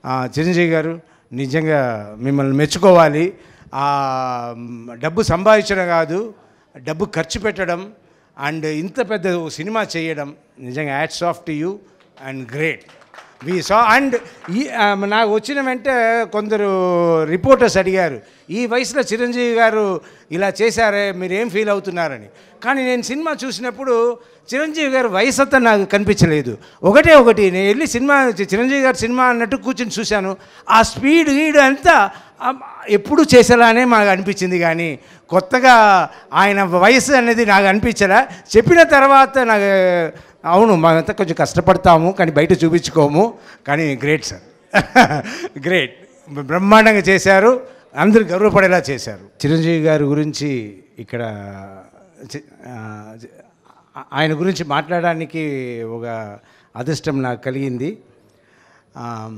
ఆ, చిరంజీవి గారు నిజంగా మిమ్మల్ని మెచ్చుకోవాలి ఆ, మ్, డబ్బు సంపాదించడం కాదు డబ్బు ఖర్చు పెట్టడం అండ్ ఇంత పెద్ద ఓ సినిమా చేయడం నిజంగా hats off to you and great we saw and ఈ ఆ, నాకు వచ్చిన వెంటే కొందరు రిపోర్టర్స్ అడిగారు ఈ వయసులో చిరంజీవి గారు ఇలా చేశారే మీరు ఏం ఫీల్ అవుతున్నారని కానీ నేను సినిమా చూసినప్పుడు చిరంజీవి గారు వయసు అంతా నాకు కనిపించలేదు ఒకటే ఒకటి నేను వెళ్ళి సినిమా చిరంజీవి గారు సినిమా అన్నట్టు కూర్చొని చూశాను ఆ స్పీడ్ గీడ్ అంతా ఆ, ఎప్పుడు చేసేలానే మాకు అనిపించింది కానీ కొత్తగా ఆయన వయసు అనేది నాకు అనిపించలే చెప్పిన తర్వాత నాకు అవును మేమంతా కొంచెం కష్టపడతాము కానీ బయట చూపించుకోము కానీ గ్రేట్ సార్ గ్రేట్ బ్రహ్మాండంగా చేశారు అందరూ గర్వపడేలా చేశారు చిరంజీవి గారి గురించి ఇక్కడ చి- ఆ, చి- ఆయన గురించి మాట్లాడడానికి ఒక అదృష్టం నాకు కలిగింది ఆమ్,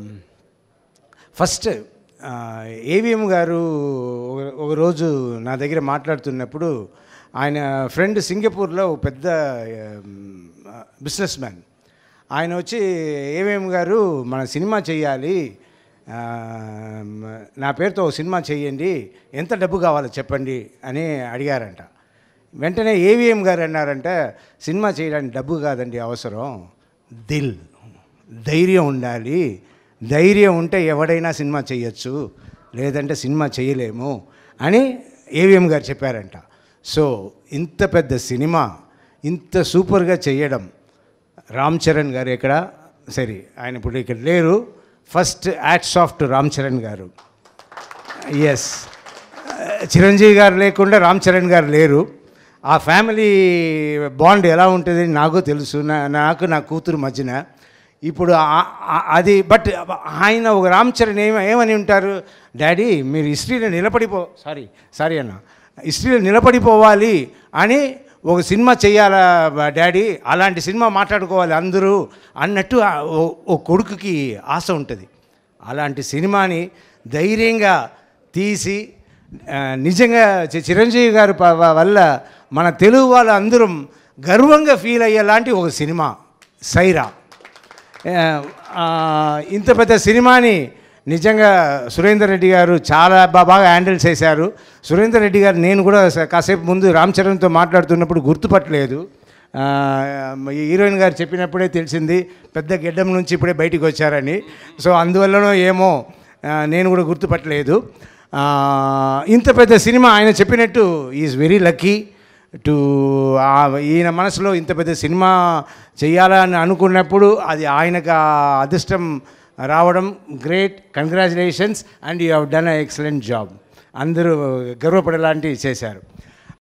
ఫస్ట్ ఆ, ఏవిఎం గారు ఒక- ఒక రోజు నా దగ్గర మాట్లాడుతున్నప్పుడు ఆయన ఫ్రెండ్ సింగపూర్లో ఒక పెద్ద బిజినెస్ మ్యాన్ ఆయన వచ్చి ఏవిఎం గారు మన సినిమా చేయాలి ఆ, నా పేరుతో ఒక సినిమా చేయండి ఎంత డబ్బు కావాలో చెప్పండి అని అడిగారంట వెంటనే ఏవిఎం గారు అన్నారంటే సినిమా చేయడానికి డబ్బు కాదండి అవసరం దిల్ ధైర్యం ఉండాలి ధైర్యం ఉంటే ఎవడైనా సినిమా చేయొచ్చు లేదంటే సినిమా చేయలేము అని ఏవిఎం గారు చెప్పారంట సో ఇంత పెద్ద సినిమా ఇంత సూపర్గా చేయడం రామ్ చరణ్ గారు ఇక్కడ సరే ఆయన ఇప్పుడు ఇక్కడ లేరు first act soft Ram Charan garu ఎస్ చిరంజీవి గారు లేకుండా రామ్ చరణ్ గారు లేరు ఆ ఫ్యామిలీ బాండ్ ఎలా ఉంటుంది నాకు తెలుసు నా- నాకు నా కూతురు మధ్యన ఇప్పుడు ఆ- ఆ- అది బట్ ఆయన ఒక రామ్ చరణ్ ఏమ ఏమని ఉంటారు డాడీ మీరు హిస్టరీలో నిలబడిపో సారీ సారీ అన్న హిస్టరీలో నిలబడిపోవాలి అని ఒక సినిమా చేయాలా బ- డాడీ అలాంటి సినిమా మాట్లాడుకోవాలి అందరూ అన్నట్టు ఆ ఓ- ఓ కొడుకుకి ఆశ ఉంటుంది అలాంటి సినిమాని ధైర్యంగా తీసి ఆ, నిజంగా చి- చిరంజీవి గారి ప- వ- వల్ల మన తెలుగు వాళ్ళందరం గర్వంగా ఫీల్ అయ్యేలాంటి ఒక సినిమా సైరా ఆ, ఆ, ఇంత పెద్ద సినిమాని నిజంగా సురేందర్ రెడ్డి గారు చాలా బా- బాగా హ్యాండిల్ చేశారు సురేందర్ రెడ్డి గారు నేను కూడా స- కాసేపు ముందు రామ్ చరణ్తో మాట్లాడుతున్నప్పుడు గుర్తుపట్టలేదు ఆ, ఈ హీరోయిన్ గారు చెప్పినప్పుడే తెలిసింది పెద్ద గెడ్డం నుంచి ఇప్పుడే బయటికి వచ్చారని సో అందువల్లనో ఏమో ఆ, నేను కూడా గుర్తుపట్టలేదు ఆ, ఇంత పెద్ద సినిమా ఆయన చెప్పినట్టు ఈజ్ వెరీ లక్కీ టు ఈయన మనసులో ఇంత పెద్ద సినిమా చేయాలని అనుకున్నప్పుడు అది ఆయనకు ఆ అదృష్టం రావడం great congratulations and you have done excellent job అందరూ గర్వపడేలాంటివి చేశారు